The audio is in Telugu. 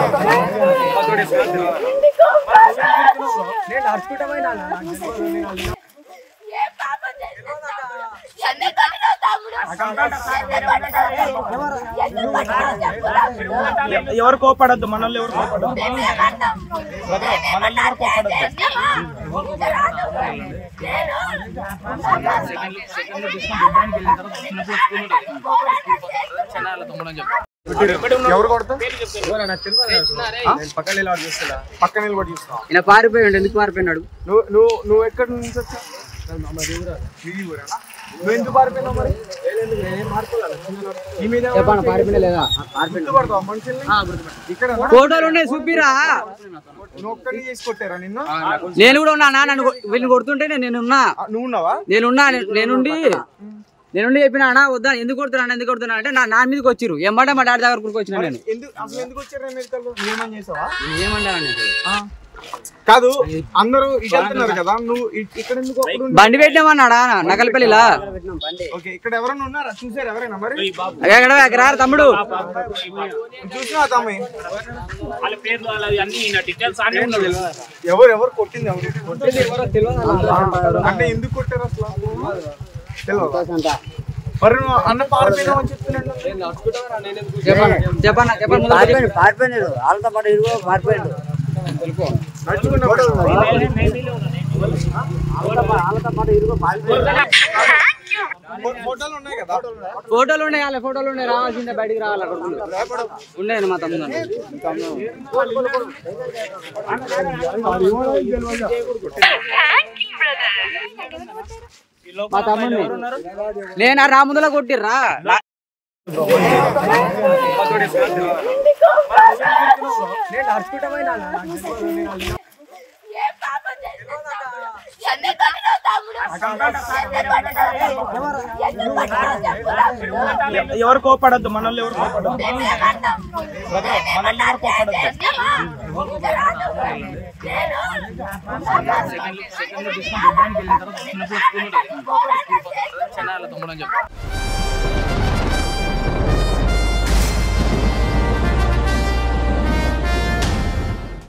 ఎవరు కోపడద్దు మనల్ని ఎవరు కోపడద్దు మనల్ని ఎవరు కోపడద్దు ఎవరు కొడతా పక్కన నిలబడి చూస్తా పక్కన నిలబడి చూస్తా ఈయన పారిపోయాడు ఎందుకు పారిపోయినాడు నువ్వు నువ్వు నువ్వు ఎక్కడి నుంచి వచ్చావు మీ ఊరేనా? నువ్వు ఎందుకు పారిపోయినావు మరి నీ మీద ఎవరు చెప్పండి పారిపోయినా లేదా గుర్తుపడతావా మనుషుల్ని ఇక్కడ ఫోటోలు ఉన్నాయి చూపిరా నువ్వు ఒక్కడిని చేసి కొట్టారా నిన్ను నేను కూడా ఉన్నా నన్ను కొ- వీళ్ళని కొడుతుంటే నేను నేనున్నా ఆ, నువ్వు ఉన్నావా నేనున్నా నేను- నేనుండి నేనుండి చెప్పిన అన్నా వద్దా ఎందుకు కొడుతున్నా ఎందుకు కొడుతున్నా అంటే నా నా మీదకి వచ్చిరు ఎమ్మటే మా డాడీ దగ్గరకు వచ్చిన నేను ఎందుకు అసలు ఎందుకు వచ్చారా అమెరికాలో నువ్వేమని చేసావా ఏమన్నా కాదు అందరూ ఇటు వెళ్తున్నారు కదా నువ్వు ఇ- ఇక్కడ ఎందుకు ఒక్కడు ఉన్నావు? బండి పెట్టామన్నాడా నకలపల్లిలా ఓకే ఇక్కడ ఎవరైనా ఉన్నారా చూసారు ఎవరైనా మరి ఎక్కడ ఎక్కడ రారు తమ్ముడు చూసినా తమ్మి వాళ్ళ పేర్లు వాళ్ళవి అన్ని డీటెయిల్స్ అన్ని ఉన్నాయి ఎవరు ఎవరు కొట్టింది ఎవరు కొట్టింది ఎవరో తెలియదు అంటే ఎందుకు కొట్టారు అసలు తెలియదు మరి నువ్వు అన్న పారిపోయినావు అని చెప్తున్నాడు చెప్పండి చెప్పన్న చెప్పండి ముందు పారిపోయాడు పారిపోయినాడు వాళ్ళతో పాటు ఇరుగు పారిపోయాడు నడుచుకున్నా వాళ్ళతో పాటు ఇరుగు పారిపోయాడు ఫోటోలు ఉన్నాయి కదా ఫోటోలు ఉన్నాయి వాళ్ళ ఫోటోలు ఉన్నాయి రావాల్సిందే బయటికి రావాలి అక్కడ ఉన్నాయి మా తమ్ముడు మా తమ్ముడిని నేను ఆ రాముదల కొట్టిర్రా ఎవరు కోపడద్దు మనల్ని ఎవరు కోపడద్దు మనల్ని ఎవరు కోపడద్దు తమ్ముడు అని చెప్పి